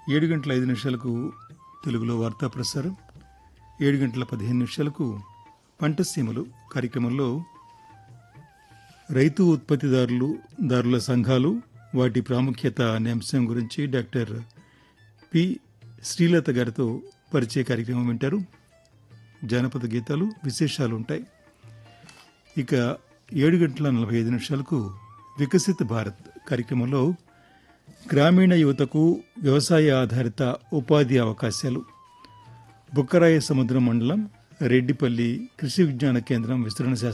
ఏడు గంటల ఐదు నిమిషాలకు తెలుగులో వార్తా ప్రసారం ఏడు గంటల పదిహేను నిమిషాలకు పంటసీమలు కార్యక్రమంలో రైతు ఉత్పత్తిదారులు దారుల సంఘాలు వాటి ప్రాముఖ్యత అనే అంశం గురించి డాక్టర్ పి శ్రీలత గారితో పరిచయ కార్యక్రమం వింటారు జానపద గీతాలు విశేషాలు ఉంటాయి ఇక ఏడు గంటల నలభై ఐదు నిమిషాలకు వికసిత్ భారత్ కార్యక్రమంలో గ్రామీణ యువతకు వ్యవసాయ ఆధారిత ఉపాధి అవకాశాలు బుక్కరాయ సముద్రం మండలం రెడ్డిపల్లి కృషి విజ్ఞాన కేంద్రం విస్తరణ శాస్త్ర